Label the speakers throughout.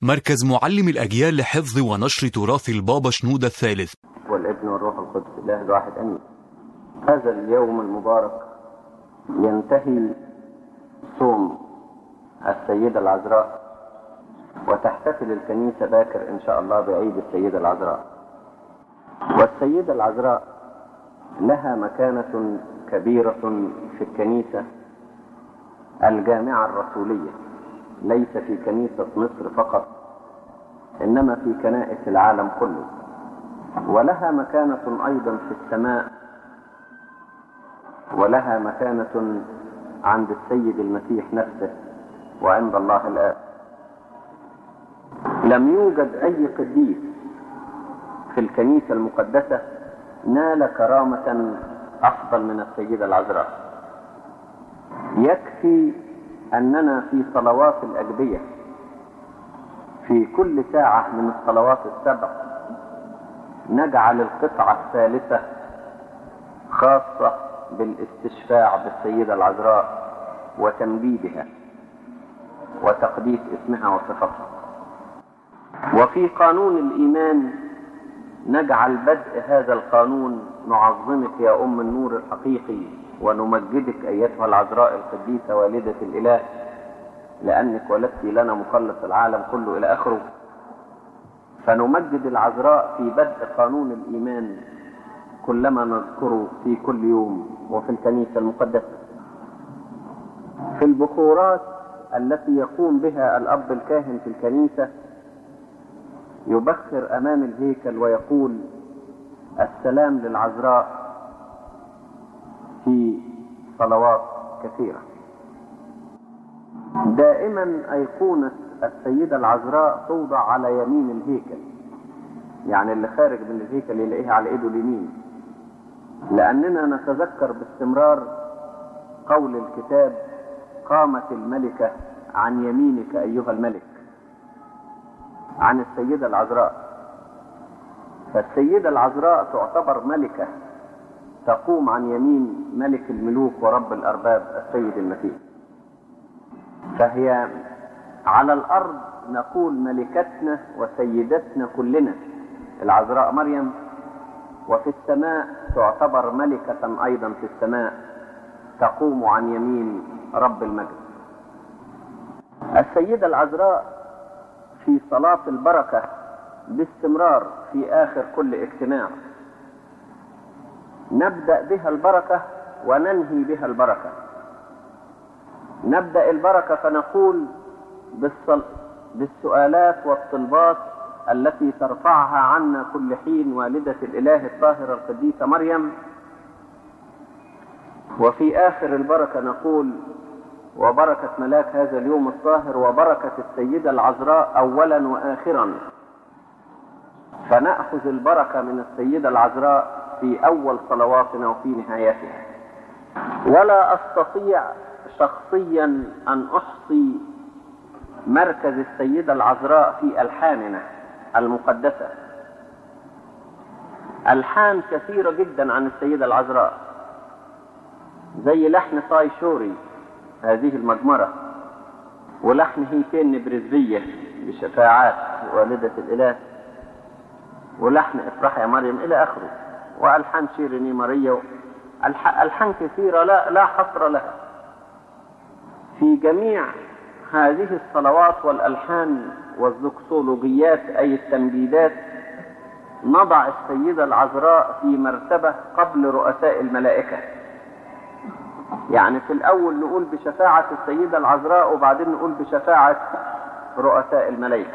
Speaker 1: مركز معلم الأجيال لحفظ ونشر تراث البابا شنودة الثالث
Speaker 2: والابن والروح القدس الله الواحد امين هذا اليوم المبارك ينتهي صوم السيدة العذراء وتحتفل الكنيسة باكر إن شاء الله بعيد السيدة العذراء والسيدة العذراء لها مكانة كبيرة في الكنيسة الجامعة الرسولية ليس في كنيسة مصر فقط إنما في كنائس العالم كله ولها مكانة أيضا في السماء ولها مكانة عند السيد المسيح نفسه وعند الله الآب لم يوجد أي قديس في الكنيسة المقدسة نال كرامة أفضل من السيدة العذراء يكفي أننا في صلوات الأجبية في كل ساعة من الصلوات السبع نجعل القطعة الثالثة خاصة بالاستشفاع بالسيدة العذراء وتمجيدها وتقديس اسمها وصفتها وفي قانون الإيمان نجعل بدء هذا القانون نعظمك يا أم النور الحقيقي ونمجدك أيتها العذراء القديسة والدة الإله لأنك ولدت لنا مخلص العالم كله إلى آخره فنمجد العذراء في بدء قانون الإيمان كلما نذكره في كل يوم وفي الكنيسة المقدسة في البخورات التي يقوم بها الأب الكاهن في الكنيسة يبخر أمام الهيكل ويقول السلام للعذراء في صلوات كثيرة دائما أيقونة السيدة العذراء توضع على يمين الهيكل يعني اللي خارج من الهيكل يلاقيها على ايده اليمين لأننا نتذكر باستمرار قول الكتاب قامت الملكة عن يمينك أيها الملك عن السيدة العذراء فالسيدة العذراء تعتبر ملكة تقوم عن يمين ملك الملوك ورب الأرباب السيد المسيح فهي على الأرض نقول ملكتنا وسيدتنا كلنا العذراء مريم وفي السماء تعتبر ملكة أيضا في السماء تقوم عن يمين رب المجد السيدة العذراء في صلاة البركة باستمرار في آخر كل اجتماع نبدأ بها البركة وننهي بها البركة نبدأ البركة فنقول بالصل... بالسؤالات والطلبات التي ترفعها عنا كل حين والدة الإله الطاهرة القديسة مريم وفي آخر البركة نقول وبركة ملاك هذا اليوم الطاهر وبركة السيدة العذراء أولا وآخرا فنأخذ البركة من السيدة العذراء في أول صلواتنا وفي نهايتها ولا أستطيع شخصيا أن أحصي مركز السيدة العذراء في ألحاننا المقدسة ألحان كثيرة جدا عن السيدة العذراء زي لحن طاي شوري هذه المجمرة ولحن هيتين نبرزية بشفاعات والدة الإله ولحن افرح يا مريم إلى آخره وألحان شيريني ماريا ألحان كثيرة لا, لا حصر لها في جميع هذه الصلوات والألحان والزكسولوجيات أي التمجيدات نضع السيدة العذراء في مرتبة قبل رؤساء الملائكة يعني في الأول نقول بشفاعة السيدة العذراء وبعدين نقول بشفاعة رؤساء الملائكة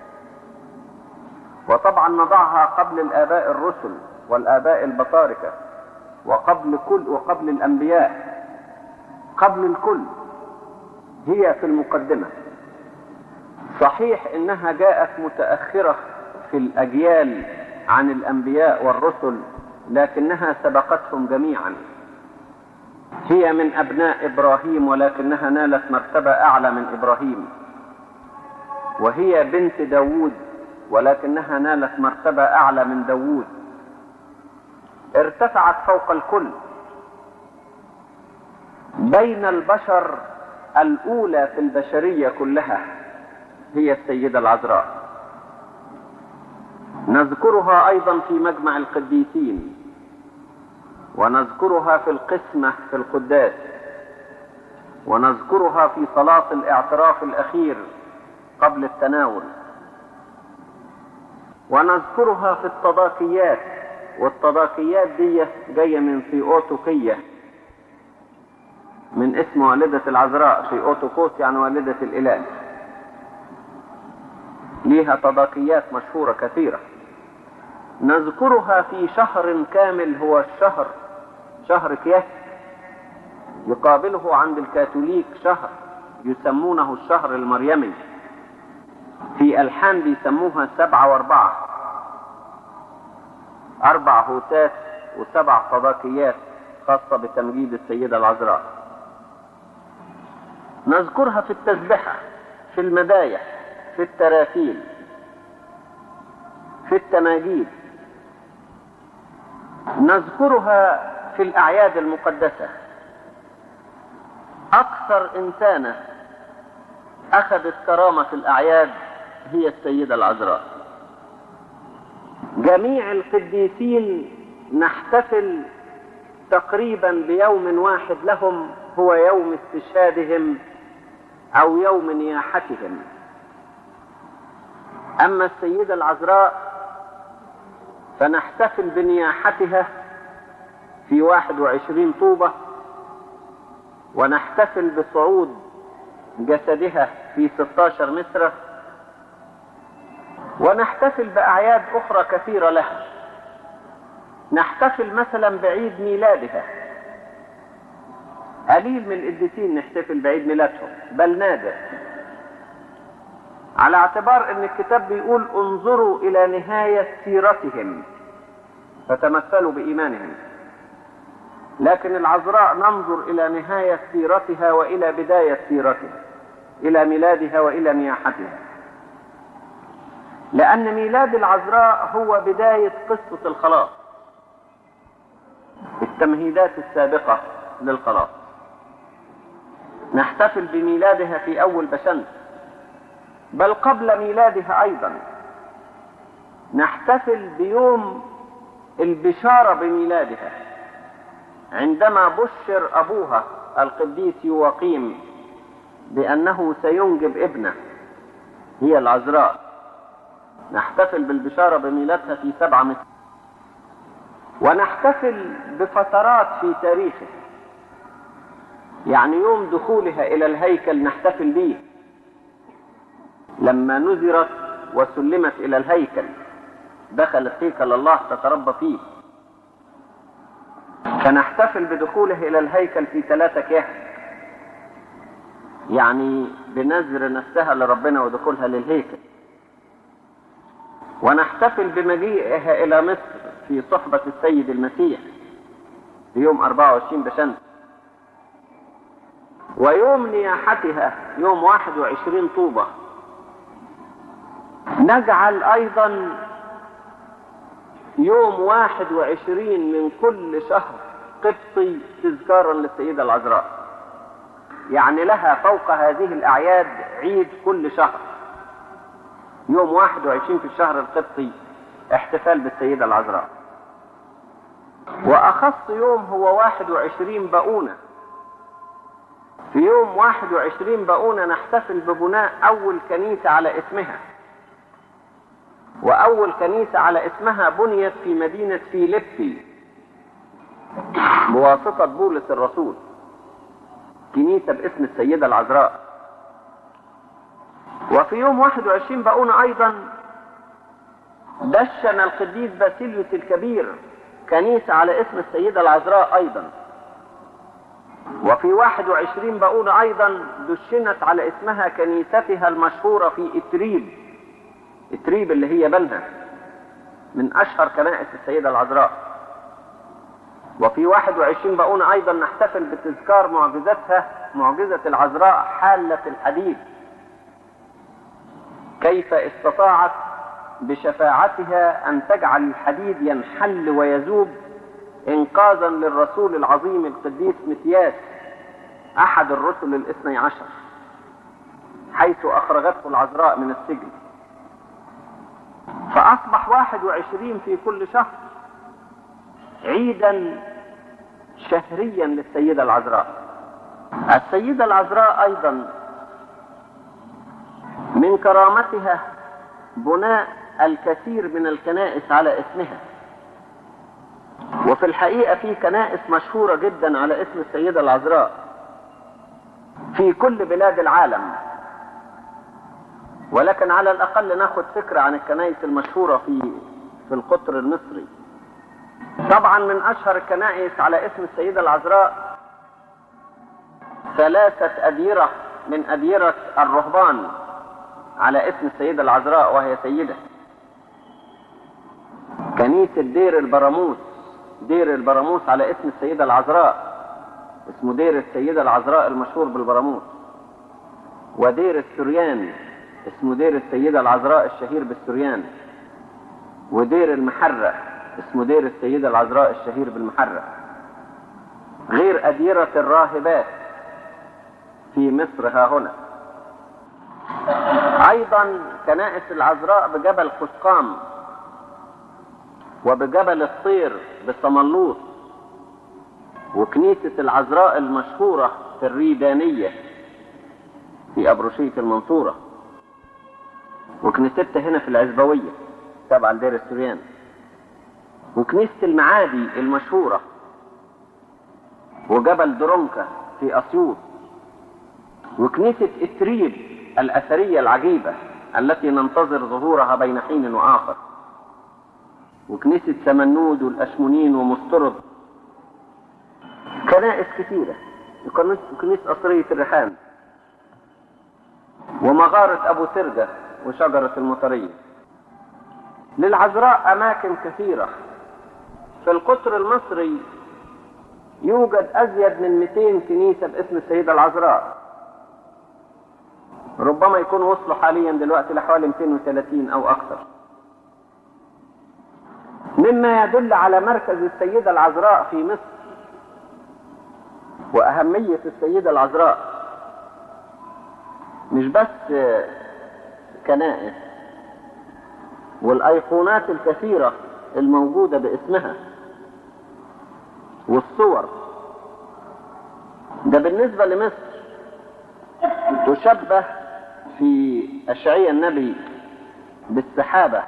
Speaker 2: وطبعا نضعها قبل الآباء الرسل والآباء البطاركة وقبل كل وقبل الأنبياء قبل الكل هي في المقدمة صحيح انها جاءت متأخرة في الاجيال عن الانبياء والرسل لكنها سبقتهم جميعا هي من ابناء ابراهيم ولكنها نالت مرتبة اعلى من ابراهيم وهي بنت داوود ولكنها نالت مرتبة اعلى من داوود ارتفعت فوق الكل بين البشر الأولى في البشرية كلها هي السيدة العذراء نذكرها أيضا في مجمع القديسين ونذكرها في القسمة في القداس ونذكرها في صلاة الاعتراف الأخير قبل التناول ونذكرها في التضاكيات والتضاكيات دي جاية من ثيوتوكية من اسم والدة العذراء ثيوتوكوس يعني والدة الإله ليها تضاكيات مشهورة كثيرة نذكرها في شهر كامل هو الشهر شهر كياس يقابله عند الكاثوليك شهر يسمونه الشهر المريمي في ألحان بيسموها سبعة وأربعة أربع هوتات وسبع صداقيات خاصة بتمجيد السيدة العذراء نذكرها في التسبحة في المدايح في التراتيل في التماجيد نذكرها في الأعياد المقدسة أكثر إنسانة أخذت كرامة في الأعياد هي السيدة العذراء جميع القديسين نحتفل تقريبا بيوم واحد لهم هو يوم استشهادهم أو يوم نياحتهم أما السيدة العذراء فنحتفل بنياحتها في واحد وعشرين طوبة ونحتفل بصعود جسدها في 16 مصرة ونحتفل بأعياد أخرى كثيرة لها نحتفل مثلا بعيد ميلادها قليل من القديسين نحتفل بعيد ميلادهم بل نادر على اعتبار ان الكتاب بيقول انظروا الى نهاية سيرتهم فتمثلوا بإيمانهم لكن العذراء ننظر إلى نهاية سيرتها وإلى بداية سيرتها إلى ميلادها وإلى نياحتها لأن ميلاد العذراء هو بداية قصة الخلاص التمهيدات السابقة للخلاص نحتفل بميلادها في أول بشمس بل قبل ميلادها أيضا نحتفل بيوم البشارة بميلادها عندما بشر أبوها القديس يواقيم بأنه سينجب ابنه هي العذراء نحتفل بالبشارة بميلادها في سبعة متر ونحتفل بفترات في تاريخه يعني يوم دخولها إلى الهيكل نحتفل به لما نذرت وسلمت إلى الهيكل دخلت هيكل الله تتربى فيه فنحتفل بدخوله إلى الهيكل في ثلاثة كهف يعني بنذر نفسها لربنا ودخولها للهيكل ونحتفل بمجيئها إلى مصر في صحبة السيد المسيح في يوم 24 بشمس ويوم نياحتها يوم 21 طوبة نجعل أيضا يوم 21 من كل شهر قبطي تذكارا للسيدة العذراء يعني لها فوق هذه الأعياد عيد كل شهر يوم 21 في الشهر القبطي احتفال بالسيدة العذراء وأخص يوم هو 21 بقونة في يوم 21 بقونة نحتفل ببناء أول كنيسة على اسمها وأول كنيسة على اسمها بنيت في مدينة فيليبي بواسطة بولس الرسول كنيسة باسم السيدة العذراء وفي يوم 21 بقونا أيضا دشن القديس باسيليوس الكبير كنيسة على اسم السيدة العذراء أيضا وفي 21 بقونا أيضا دشنت على اسمها كنيستها المشهورة في إتريب إتريب اللي هي بنها من أشهر كنائس السيدة العذراء وفي 21 بقونا أيضا نحتفل بتذكار معجزتها معجزة العذراء حالة الحديد كيف استطاعت بشفاعتها أن تجعل الحديد ينحل ويذوب إنقاذا للرسول العظيم القديس متياس أحد الرسل الاثني عشر حيث أخرجته العذراء من السجن فأصبح 21 في كل شهر عيدا شهريا للسيدة العذراء السيدة العذراء أيضا من كرامتها بناء الكثير من الكنائس على اسمها وفي الحقيقة في كنائس مشهورة جدا على اسم السيدة العذراء في كل بلاد العالم ولكن على الأقل ناخد فكرة عن الكنائس المشهورة في في القطر المصري طبعا من أشهر الكنائس على اسم السيدة العذراء ثلاثة أديرة من أديرة الرهبان على اسم السيدة العذراء وهي سيدة كنيسة دير البراموس دير البراموس على اسم السيدة العذراء اسمه دير السيدة العذراء المشهور بالبراموس ودير السريان اسمه دير السيدة العذراء الشهير بالسريان ودير المحرة اسمه دير السيدة العذراء الشهير بالمحرة غير أديرة الراهبات في مصر ها هنا أيضا كنائس العذراء بجبل قسقام وبجبل الطير بصملوط وكنيسة العذراء المشهورة في الريدانية في أبروشية المنصورة وكنيستها هنا في العزبوية تبع لدير السريان وكنيسة المعادي المشهورة وجبل درونكا في أسيوط وكنيسة إتريب الأثرية العجيبة التي ننتظر ظهورها بين حين وآخر وكنيسة سمنود والأشمونين ومسترد كنائس كثيرة وكنيسة قصرية الريحان ومغارة أبو سرجة وشجرة المطرية للعذراء أماكن كثيرة في القطر المصري يوجد أزيد من 200 كنيسة باسم السيدة العذراء ربما يكون وصلوا حاليا دلوقتي لحوالي 230 أو أكثر مما يدل على مركز السيدة العذراء في مصر وأهمية السيدة العذراء مش بس كنائس والأيقونات الكثيرة الموجودة باسمها والصور ده بالنسبة لمصر تشبه في أشعية النبي بالسحابة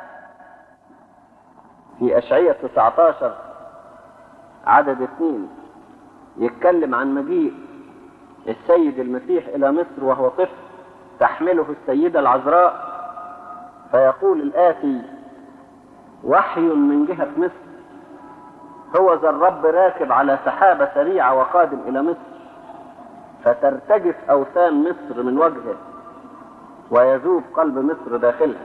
Speaker 2: في أشعية 19 عدد اثنين يتكلم عن مجيء السيد المسيح إلى مصر وهو طفل تحمله السيدة العذراء فيقول الآتي وحي من جهة مصر هو ذا الرب راكب على سحابة سريعة وقادم إلى مصر فترتجف أوثان مصر من وجهه ويذوب قلب مصر داخلها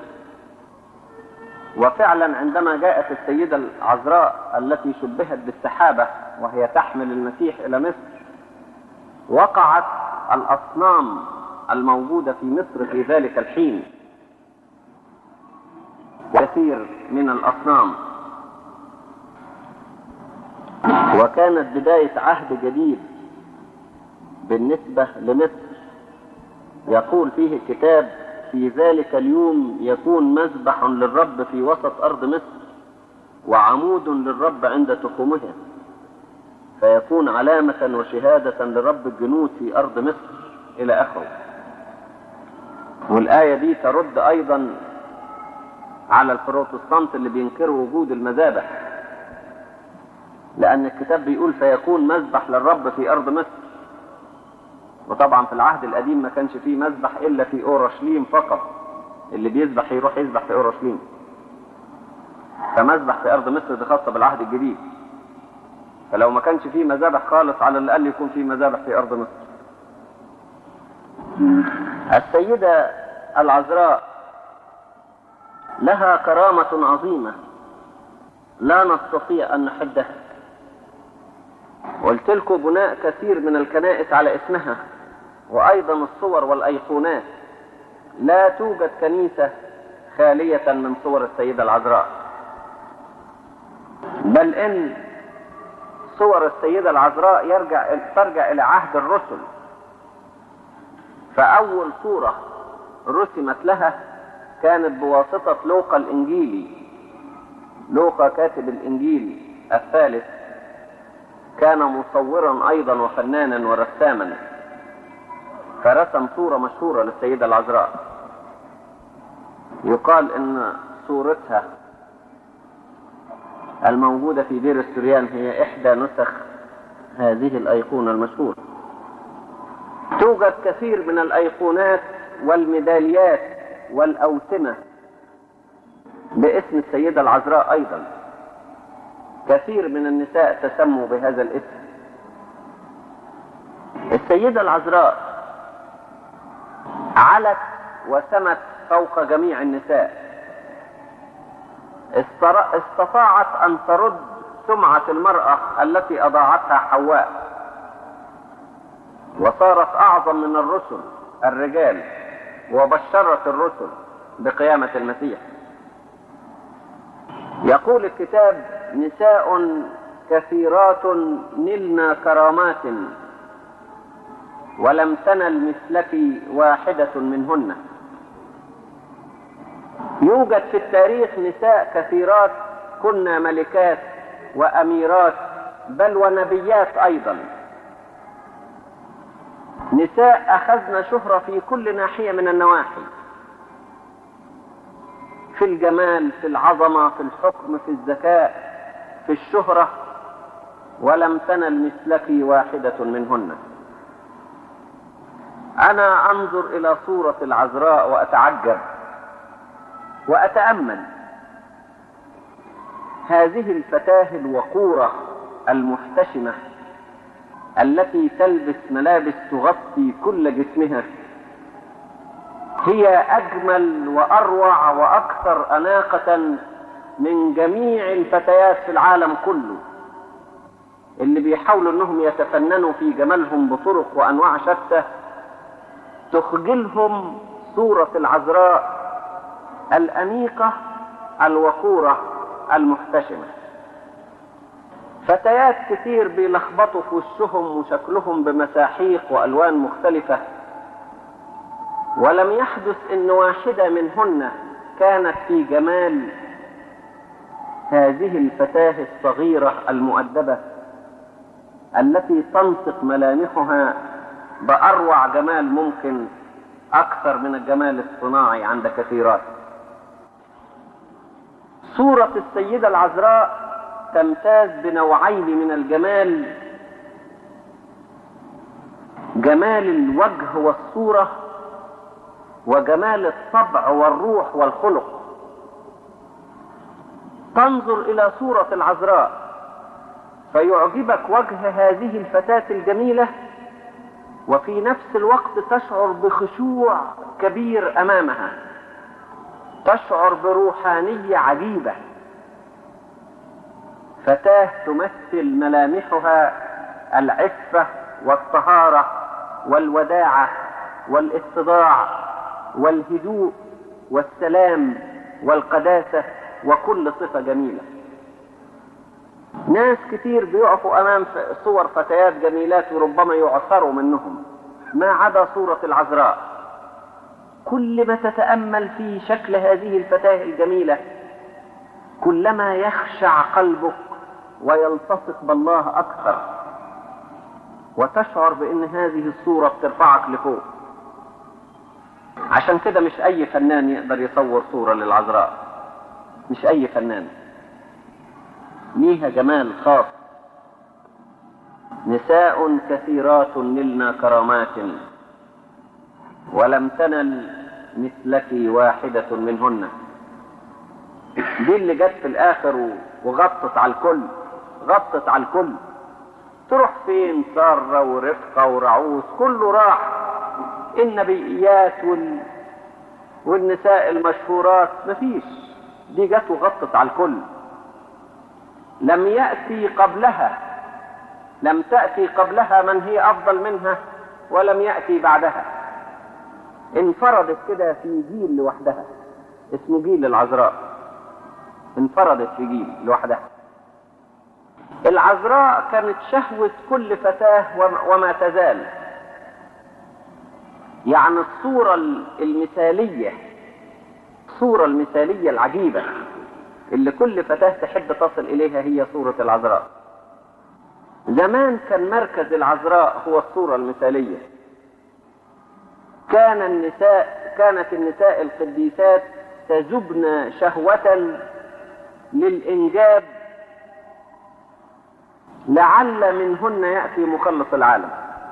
Speaker 2: وفعلا عندما جاءت السيدة العذراء التي شبهت بالسحابة وهي تحمل المسيح إلى مصر وقعت الأصنام الموجودة في مصر في ذلك الحين كثير من الأصنام وكانت بداية عهد جديد بالنسبة لمصر يقول فيه الكتاب في ذلك اليوم يكون مذبح للرب في وسط أرض مصر وعمود للرب عند تخومها فيكون علامة وشهادة لرب الجنود في أرض مصر إلى آخره والآية دي ترد أيضا على البروتستانت اللي بينكروا وجود المذابح لأن الكتاب بيقول فيكون مذبح للرب في أرض مصر وطبعا في العهد القديم ما كانش فيه مذبح إلا في أورشليم فقط اللي بيذبح يروح يذبح في أورشليم فمذبح في أرض مصر دي خاصة بالعهد الجديد فلو ما كانش فيه مذابح خالص على الأقل يكون فيه مذابح في أرض مصر السيدة العذراء لها كرامة عظيمة لا نستطيع أن نحدها قلت لكم بناء كثير من الكنائس على اسمها وأيضا الصور والأيقونات لا توجد كنيسة خالية من صور السيدة العذراء بل إن صور السيدة العذراء يرجع ترجع إلى عهد الرسل فأول صورة رسمت لها كانت بواسطة لوقا الإنجيلي لوقا كاتب الإنجيل الثالث كان مصورا أيضا وفنانا ورساما فرسم صورة مشهورة للسيدة العذراء يقال إن صورتها الموجودة في دير السريان هي إحدى نسخ هذه الأيقونة المشهورة توجد كثير من الأيقونات والميداليات والأوسمة باسم السيدة العذراء أيضا كثير من النساء تسموا بهذا الاسم السيدة العذراء علت وسمت فوق جميع النساء استطاعت أن ترد سمعة المرأة التي أضاعتها حواء وصارت أعظم من الرسل الرجال وبشرت الرسل بقيامة المسيح يقول الكتاب نساء كثيرات نلنا كرامات ولم تنل مثلك واحدة منهن يوجد في التاريخ نساء كثيرات كنا ملكات وأميرات بل ونبيات أيضا نساء أخذن شهرة في كل ناحية من النواحي في الجمال في العظمة في الحكم في الذكاء في الشهرة ولم تنل مثلك واحدة منهن أنا أنظر إلى صورة العذراء وأتعجب وأتأمل هذه الفتاة الوقورة المحتشمة التي تلبس ملابس تغطي كل جسمها هي أجمل وأروع وأكثر أناقة من جميع الفتيات في العالم كله اللي بيحاولوا انهم يتفننوا في جمالهم بطرق وانواع شتى تخجلهم صورة العذراء الأنيقة الوقورة المحتشمة فتيات كتير بيلخبطوا في وشهم وشكلهم بمساحيق وألوان مختلفة ولم يحدث ان واحدة منهن كانت في جمال هذه الفتاة الصغيرة المؤدبة التي تنطق ملامحها بأروع جمال ممكن أكثر من الجمال الصناعي عند كثيرات صورة السيدة العذراء تمتاز بنوعين من الجمال جمال الوجه والصورة وجمال الطبع والروح والخلق تنظر إلى صورة العذراء فيعجبك وجه هذه الفتاة الجميلة وفي نفس الوقت تشعر بخشوع كبير أمامها تشعر بروحانية عجيبة فتاة تمثل ملامحها العفة والطهارة والوداعة والاتضاع والهدوء والسلام والقداسة وكل صفة جميلة ناس كتير بيقفوا أمام صور فتيات جميلات وربما يعثروا منهم ما عدا صورة العذراء كل ما تتأمل في شكل هذه الفتاة الجميلة كلما يخشع قلبك ويلتصق بالله أكثر وتشعر بأن هذه الصورة بترفعك لفوق عشان كده مش أي فنان يقدر يصور صورة للعذراء مش أي فنان ليها جمال خاص نساء كثيرات نلنا كرامات ولم تنل مثلك واحدة منهن دي اللي جت في الآخر وغطت على الكل غطت على الكل تروح فين سارة ورفقة ورعوس كله راح النبيات وال... والنساء المشهورات مفيش دي جت وغطت على الكل لم يأتي قبلها لم تأتي قبلها من هي أفضل منها ولم يأتي بعدها انفردت كده في جيل لوحدها اسمه جيل العذراء انفردت في جيل لوحدها العذراء كانت شهوة كل فتاة وما تزال يعني الصورة المثالية الصورة المثالية العجيبة اللي كل فتاة تحب تصل إليها هي صورة العذراء زمان كان مركز العذراء هو الصورة المثالية كان النساء كانت النساء القديسات تذبن شهوة للإنجاب لعل منهن يأتي مخلص العالم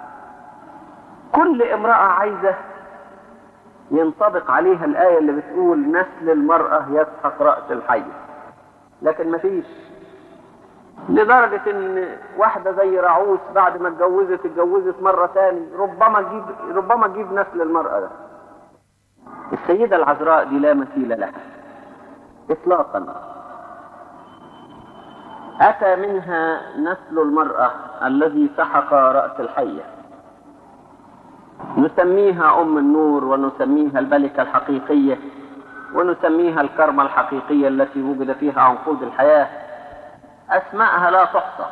Speaker 2: كل امرأة عايزة ينطبق عليها الآية اللي بتقول نسل المرأة يسحق رأس الحي لكن مفيش لدرجة ان واحدة زي رعوس بعد ما اتجوزت اتجوزت مرة تاني ربما تجيب ربما تجيب نسل المرأة ده السيدة العذراء دي لا مثيل لها اطلاقا اتى منها نسل المرأة الذي سحق رأس الحية نسميها ام النور ونسميها الملكة الحقيقية ونسميها الكرمة الحقيقية التي وجد فيها عنقود الحياة أسماءها لا تحصى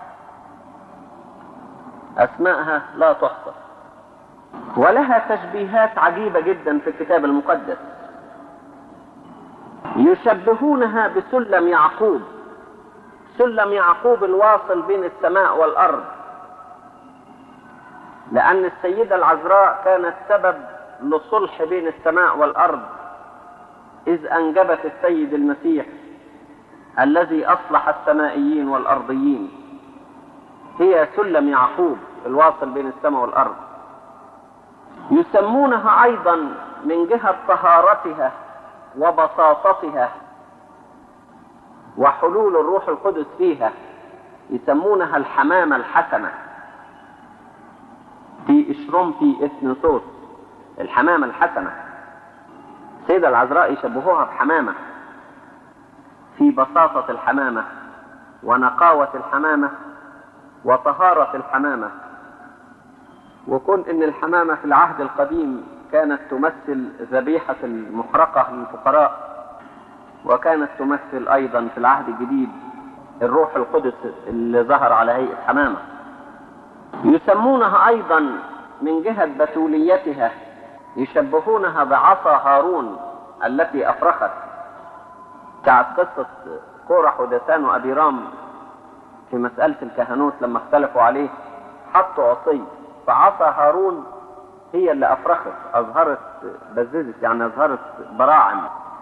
Speaker 2: أسماءها لا تحصى ولها تشبيهات عجيبة جدا في الكتاب المقدس يشبهونها بسلم يعقوب سلم يعقوب الواصل بين السماء والأرض لأن السيدة العذراء كانت سبب لصلح بين السماء والأرض إذ أنجبت السيد المسيح الذي أصلح السمائيين والأرضيين هي سلم يعقوب الواصل بين السماء والأرض يسمونها أيضا من جهة طهارتها وبساطتها وحلول الروح القدس فيها يسمونها الحمامة الحسنة في إشرمتي إثنوثوس الحمامة الحسنة السيدة العذراء يشبهوها بحمامة في بساطة الحمامة ونقاوة الحمامة وطهارة الحمامة وكون ان الحمامة في العهد القديم كانت تمثل ذبيحة المحرقة للفقراء وكانت تمثل ايضا في العهد الجديد الروح القدس اللي ظهر على هيئة حمامة يسمونها ايضا من جهة بتوليتها يشبهونها بعصا هارون التي افرخت بتاعت قصة كورح ودسان وأبيرام في مسألة الكهنوت لما اختلفوا عليه حطوا عصي فعصا هارون هي اللي أفرخت أظهرت بززت يعني أظهرت براعم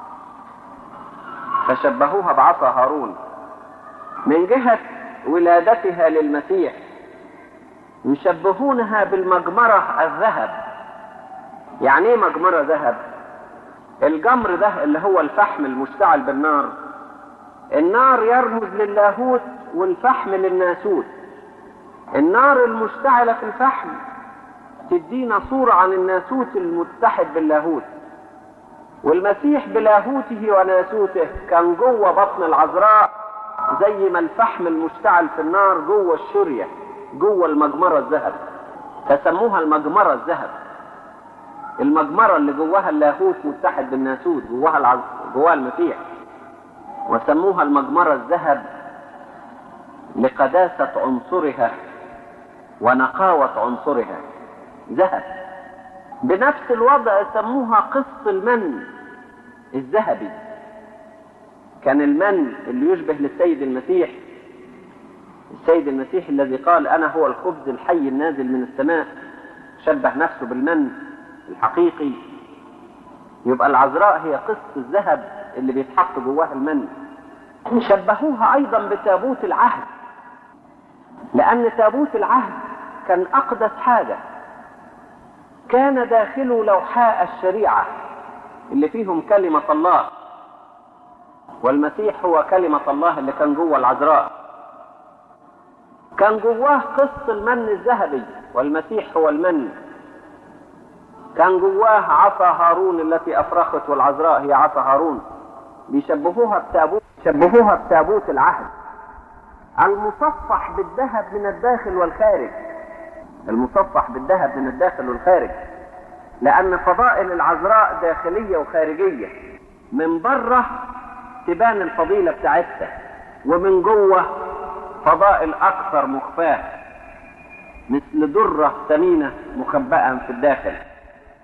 Speaker 2: فشبهوها بعصا هارون من جهة ولادتها للمسيح يشبهونها بالمجمرة الذهب يعني ايه مجمرة ذهب الجمر ده اللي هو الفحم المشتعل بالنار النار يرمز للاهوت والفحم للناسوت النار المشتعلة في الفحم تدينا صورة عن الناسوت المتحد باللاهوت والمسيح بلاهوته وناسوته كان جوه بطن العذراء زي ما الفحم المشتعل في النار جوه الشرية جوه المجمرة الذهب فسموها المجمرة الذهب المجمرة اللي جواها اللاهوت متحد بالناسوت جواها العز... جواها المسيح وسموها المجمرة الذهب لقداسة عنصرها ونقاوة عنصرها ذهب بنفس الوضع سموها قسط المن الذهبي كان المن اللي يشبه للسيد المسيح السيد المسيح الذي قال انا هو الخبز الحي النازل من السماء شبه نفسه بالمن الحقيقي يبقى العذراء هي قسط الذهب اللي بيتحط جواها المن شبهوها ايضا بتابوت العهد لان تابوت العهد كان اقدس حاجه كان داخله لوحاء الشريعه اللي فيهم كلمه الله والمسيح هو كلمه الله اللي كان جوه العذراء كان جواه قسط المن الذهبي والمسيح هو المن كان جواه عصا هارون التي افرخت والعذراء هي عصا هارون بيشبهوها بتابوت شبهوها بتابوت العهد المصفح بالذهب من الداخل والخارج المصفح بالذهب من الداخل والخارج لان فضائل العذراء داخليه وخارجيه من بره تبان الفضيله بتاعتها ومن جوه فضائل اكثر مخفاه مثل دره ثمينه مخبأه في الداخل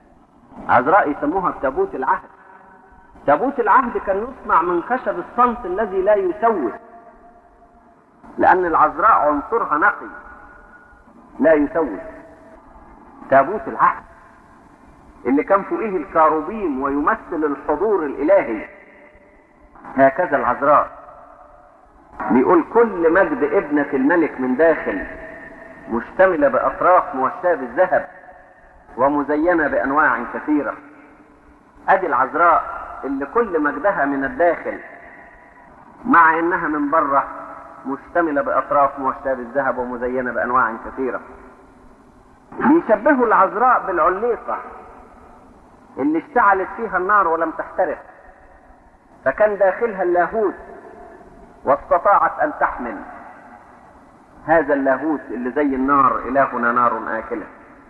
Speaker 2: عذراء يسموها بتابوت العهد تابوت العهد كان يصنع من خشب الصمت الذي لا يسوس لأن العذراء عنصرها نقي لا يسوس تابوت العهد اللي كان فوقيه الكاروبيم ويمثل الحضور الإلهي هكذا العذراء بيقول كل مجد ابنة الملك من داخل مشتملة بأطراف موشاة بالذهب ومزينة بأنواع كثيرة أدي العذراء اللي كل مجدها من الداخل مع إنها من بره مشتملة بأطراف موشاة بالذهب ومزينة بأنواع كثيرة بيشبهوا العذراء بالعليقة اللي اشتعلت فيها النار ولم تحترق فكان داخلها اللاهوت واستطاعت أن تحمل هذا اللاهوت اللي زي النار إلهنا نار آكلة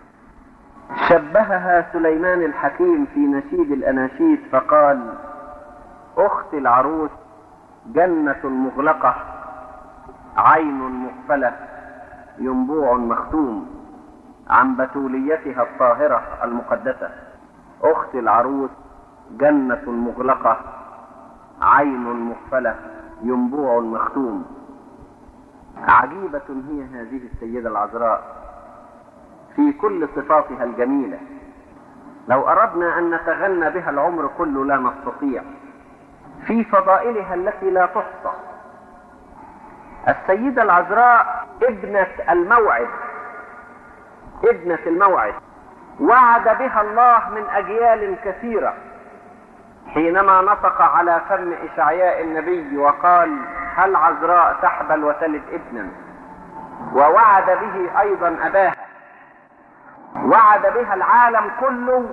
Speaker 2: شبهها سليمان الحكيم في نشيد الأناشيد فقال أخت العروس جنة مغلقة عين مقفلة ينبوع مختوم عن بتوليتها الطاهرة المقدسة أخت العروس جنة مغلقة عين مقفلة ينبوع مختوم عجيبة هي هذه السيدة العذراء في كل صفاتها الجميلة لو أردنا أن نتغنى بها العمر كله لا نستطيع في فضائلها التي لا تحصى السيدة العذراء ابنة الموعد ابنة الموعد وعد بها الله من أجيال كثيرة حينما نطق على فم إشعياء النبي وقال هل عذراء تحبل وتلد ابنا ووعد به أيضا أباها وعد بها العالم كله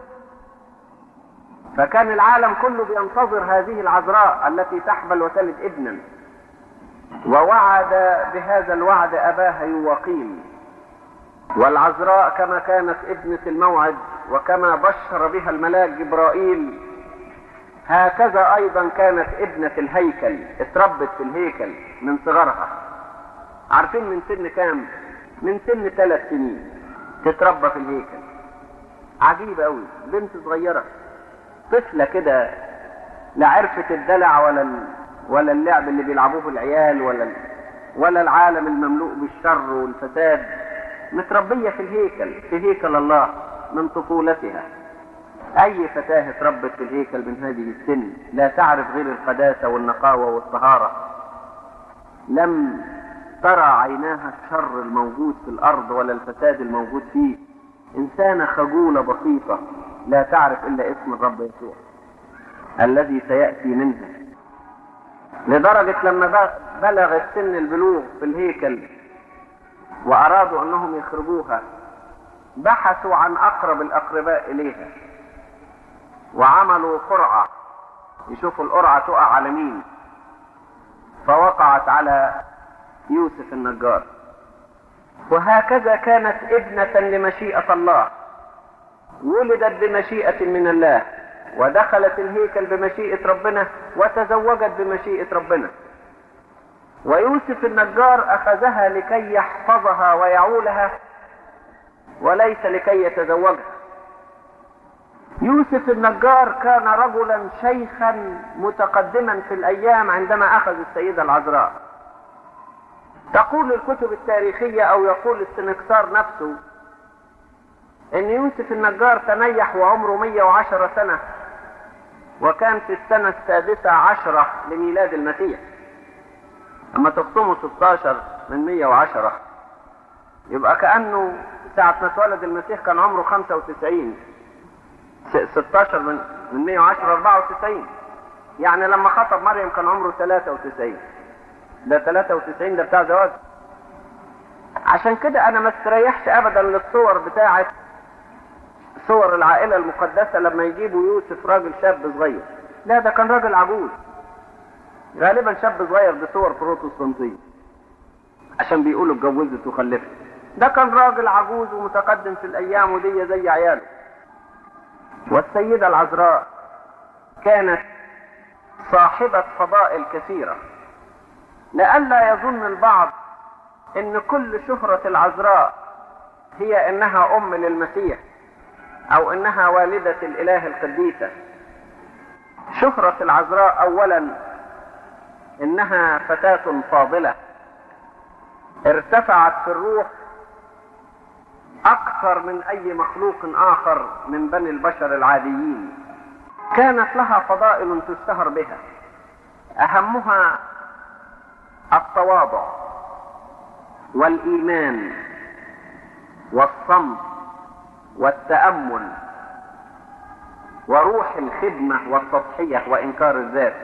Speaker 2: فكان العالم كله بينتظر هذه العذراء التي تحبل وتلد ابنا ووعد بهذا الوعد أباها يواقيم والعذراء كما كانت ابنة الموعد وكما بشر بها الملاك جبرائيل هكذا ايضا كانت ابنة الهيكل اتربت في الهيكل من صغرها عارفين من سن كام من سن ثلاث سنين تتربى في الهيكل عجيبة قوي بنت صغيرة طفلة كده لا عرفت الدلع ولا ال... ولا اللعب اللي بيلعبوه العيال ولا ال... ولا العالم المملوء بالشر والفساد متربية في الهيكل في هيكل الله من طفولتها أي فتاة اتربت في الهيكل من هذه السن لا تعرف غير القداسة والنقاوة والطهارة لم ترى عيناها الشر الموجود في الأرض ولا الفساد الموجود فيه إنسانة خجولة بسيطة لا تعرف إلا اسم الرب يسوع الذي سيأتي منها لدرجة لما بلغت سن البلوغ في الهيكل وأرادوا أنهم يخرجوها بحثوا عن أقرب الأقرباء إليها وعملوا قرعة يشوفوا القرعة تقع على مين فوقعت على يوسف النجار وهكذا كانت ابنة لمشيئة الله ولدت بمشيئة من الله ودخلت الهيكل بمشيئة ربنا وتزوجت بمشيئة ربنا ويوسف النجار أخذها لكي يحفظها ويعولها وليس لكي يتزوجها يوسف النجار كان رجلا شيخا متقدما في الايام عندما اخذ السيده العذراء تقول الكتب التاريخيه او يقول السنكسار نفسه ان يوسف النجار تنيح وعمره 110 سنه وكان في السنه السادسه عشره لميلاد المسيح اما تقسموا 16 من 110 يبقى كانه ساعه ما اتولد المسيح كان عمره 95 16 من من 110 94 يعني لما خطب مريم كان عمره 93 ده 93 ده بتاع زواج عشان كده انا ما استريحش ابدا للصور بتاعه صور العائله المقدسه لما يجيبوا يوسف راجل شاب صغير لا ده كان راجل عجوز غالبا شاب صغير بصور بروتستانتيه عشان بيقولوا اتجوزت وخلفت ده كان راجل عجوز ومتقدم في الايام ودي زي عياله والسيدة العذراء كانت صاحبة فضائل كثيرة لئلا يظن البعض ان كل شهرة العذراء هي انها ام للمسيح او انها والدة الاله القديسة شهرة العذراء اولا انها فتاة فاضلة ارتفعت في الروح اكثر من اي مخلوق اخر من بني البشر العاديين كانت لها فضائل تشتهر بها اهمها التواضع والايمان والصمت والتامل وروح الخدمه والتضحيه وانكار الذات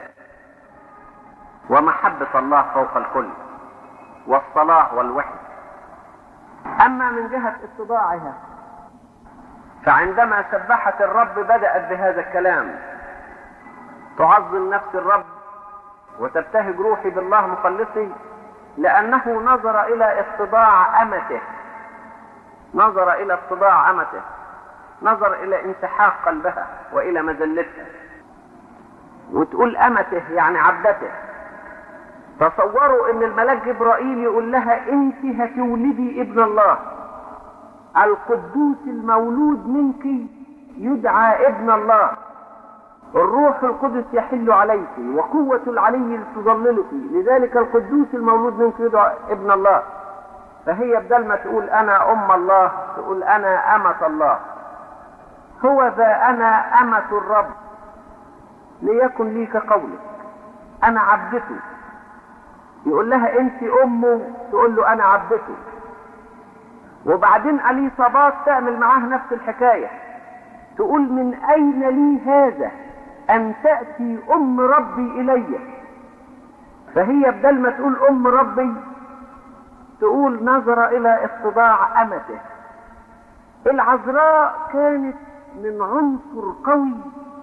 Speaker 2: ومحبه الله فوق الكل والصلاه والوحده اما من جهه اتضاعها فعندما سبحت الرب بدات بهذا الكلام تعظم نفس الرب وتبتهج روحي بالله مخلصي لأنه نظر إلى اتضاع أمته نظر إلى اتضاع أمته نظر إلى انسحاق قلبها وإلى مذلتها وتقول أمته يعني عبدته تصوروا ان الملاك جبرائيل يقول لها انت هتولدي ابن الله القدوس المولود منك يدعى ابن الله الروح القدس يحل عليك وقوة العلي تظللك لذلك القدوس المولود منك يدعى ابن الله فهي بدل ما تقول أنا أم الله تقول أنا أمة الله هو ذا أنا أمة الرب ليكن لي كقولك أنا عبدته يقول لها أنت أمه تقول له أنا عبدته وبعدين اليصابات تعمل معاه نفس الحكاية تقول من أين لي هذا أن تأتي أم ربي إلي فهي بدل ما تقول أم ربي تقول نظر إلى اتضاع أمته العذراء كانت من عنصر قوي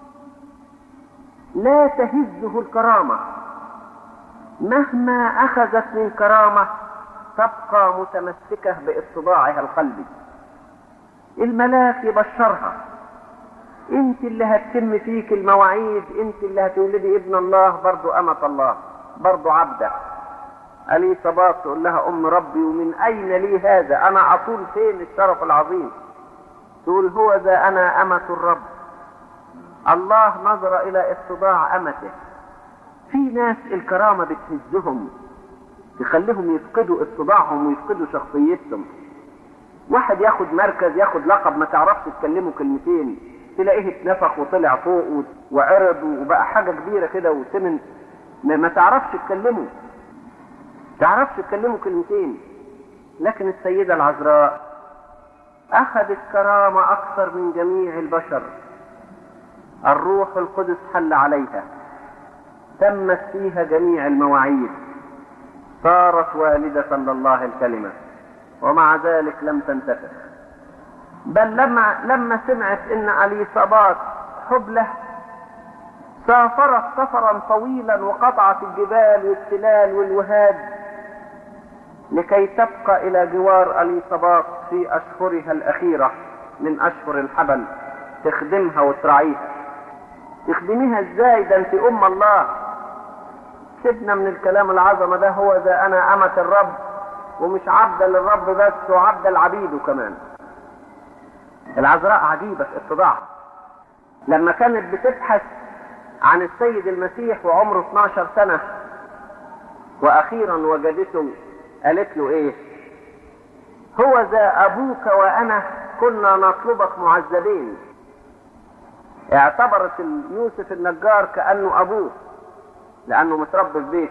Speaker 2: لا تهزه الكرامة مهما أخذت من كرامة تبقى متمسكة باتضاعها القلبي الملاك يبشرها انت اللي هتتم فيك المواعيد انت اللي هتولدي ابن الله برضو امة الله برضو عبده علي صباط تقول لها ام ربي ومن اين لي هذا انا اطول فين الشرف العظيم تقول هو ذا انا امة الرب الله نظر الى اتضاع امته في ناس الكرامة بتهزهم تخليهم يفقدوا اتضاعهم ويفقدوا شخصيتهم واحد ياخد مركز ياخد لقب ما تعرفش تكلمه كلمتين تلاقيه اتنفخ وطلع فوق وعرض وبقى حاجة كبيرة كده وسمن ما تعرفش تكلمه تعرفش تكلمه كلمتين لكن السيدة العذراء أخذت كرامة أكثر من جميع البشر الروح القدس حل عليها تمت فيها جميع المواعيد صارت والدة لله الكلمة ومع ذلك لم تنتفخ بل لما لما سمعت ان اليصابات حبلة سافرت سفرا طويلا وقطعت الجبال والتلال والوهاد لكي تبقى الى جوار اليصابات في اشهرها الاخيرة من اشهر الحبل تخدمها وتراعيها تخدميها ازاي ده انت ام الله سيبنا من الكلام العظمة ده هو ذا انا امة الرب ومش عبدة للرب بس وعبدة لعبيده كمان العذراء عجيبة في اتضاعها لما كانت بتبحث عن السيد المسيح وعمره 12 سنة واخيرا وجدته قالت له ايه هو ذا ابوك وانا كنا نطلبك معذبين اعتبرت يوسف النجار كانه ابوه لانه متربي في بيت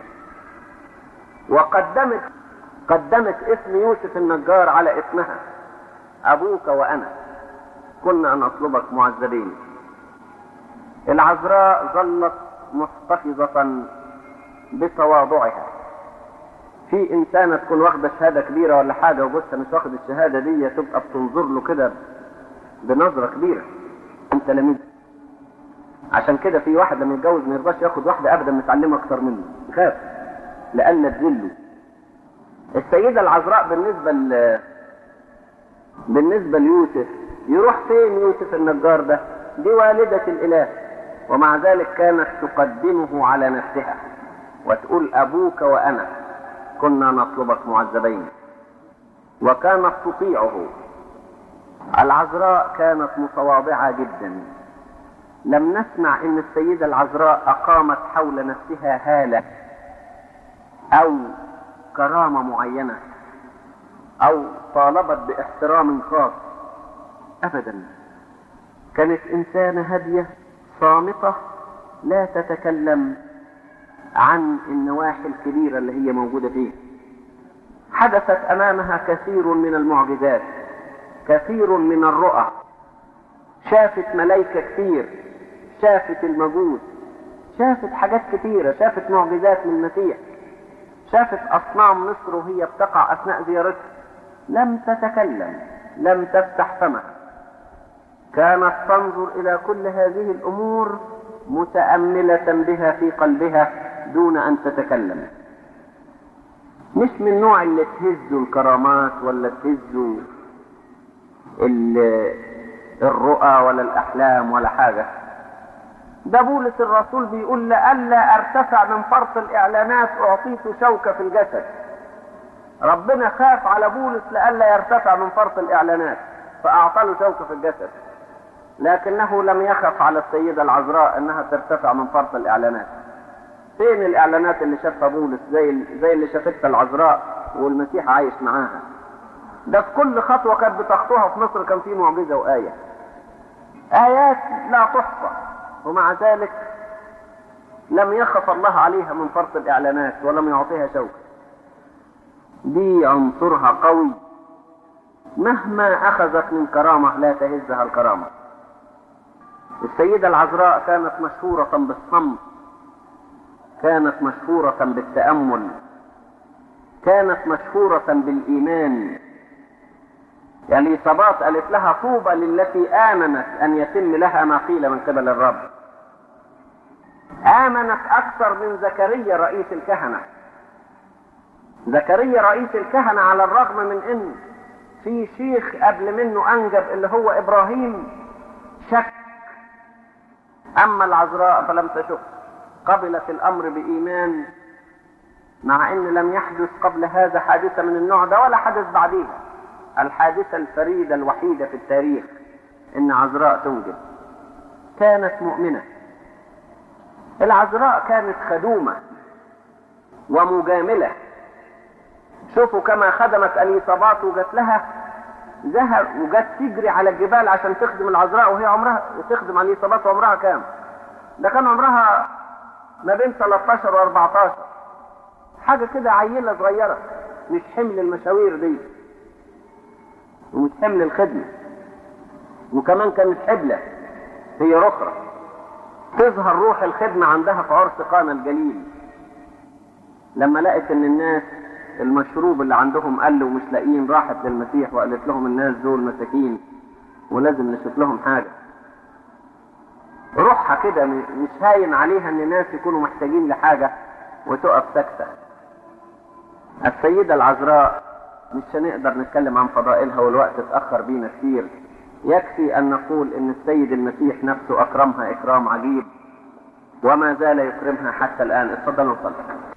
Speaker 2: وقدمت قدمت اسم يوسف النجار على اسمها ابوك وانا كنا نطلبك معذبين العذراء ظلت محتفظة بتواضعها في انسانة تكون واخدة شهادة كبيرة ولا حاجة وبص مش واخد الشهادة دي تبقى بتنظر له كده بنظرة كبيرة انت لمين عشان كده في واحد لما يتجوز ما يرضاش ياخد واحدة ابدا متعلمة اكتر منه يخاف لأن تذله السيدة العذراء بالنسبة ل... بالنسبة ليوسف يروح فين يوسف النجار ده دي والدة الإله ومع ذلك كانت تقدمه على نفسها وتقول أبوك وأنا كنا نطلبك معذبين وكانت تطيعه العذراء كانت متواضعة جدا لم نسمع ان السيدة العذراء اقامت حول نفسها هالة او كرامة معينة او طالبت باحترام خاص ابدا كانت انسانة هادية صامتة لا تتكلم عن النواحي الكبيرة اللي هي موجودة فيه حدثت امامها كثير من المعجزات كثير من الرؤى شافت ملايكة كتير شافت المجوس شافت حاجات كتيرة شافت معجزات من المسيح شافت أصنام مصر وهي بتقع أثناء زيارتها لم تتكلم لم تفتح فمها كانت تنظر إلى كل هذه الأمور متأملة بها في قلبها دون أن تتكلم مش من النوع اللي تهزوا الكرامات ولا تهزوا الرؤى ولا الأحلام ولا حاجة ده بولس الرسول بيقول لألا أرتفع من فرط الإعلانات أعطيت شوكة في الجسد ربنا خاف على بولس لألا يرتفع من فرط الإعلانات فأعطى له شوكة في الجسد لكنه لم يخف على السيدة العذراء أنها ترتفع من فرط الإعلانات فين الإعلانات اللي شافها بولس زي زي اللي شافتها العذراء والمسيح عايش معاها ده في كل خطوة كانت بتخطوها في مصر كان في معجزة وآية آيات لا تحصى ومع ذلك لم يخف الله عليها من فرط الإعلانات ولم يعطيها شوكة دي عنصرها قوي مهما أخذت من كرامة لا تهزها الكرامة السيدة العذراء كانت مشهورة بالصمت كانت مشهورة بالتأمل كانت مشهورة بالإيمان يعني صباط قالت لها طوبى للتي آمنت أن يتم لها ما قيل من قبل الرب آمنت أكثر من زكريا رئيس الكهنة زكريا رئيس الكهنة على الرغم من أن في شيخ قبل منه أنجب اللي هو إبراهيم شك أما العذراء فلم تشك قبلت الأمر بإيمان مع أن لم يحدث قبل هذا حادثة من النوع ده ولا حدث بعديها الحادثة الفريدة الوحيدة في التاريخ ان عذراء توجد كانت مؤمنة العذراء كانت خدومة ومجاملة شوفوا كما خدمت اليصابات وجت لها ذهب وجت تجري على الجبال عشان تخدم العذراء وهي عمرها تخدم اليصابات وعمرها كام ده كان عمرها ما بين 13 و 14 حاجة كده عيلة صغيرة مش حمل المشاوير دي ومش حمل الخدمة وكمان كانت حبلة هي رخرة تظهر روح الخدمة عندها في عرس قانا الجليل لما لقت ان الناس المشروب اللي عندهم قل ومش لاقيين راحت للمسيح وقالت لهم الناس دول مساكين ولازم نشوف لهم حاجة روحها كده مش هاين عليها ان الناس يكونوا محتاجين لحاجة وتقف ساكتة السيدة العذراء مش هنقدر نتكلم عن فضائلها والوقت اتأخر بينا كتير يكفي أن نقول أن السيد المسيح نفسه أكرمها إكرام عجيب وما زال يكرمها حتى الآن اتفضلوا نصلي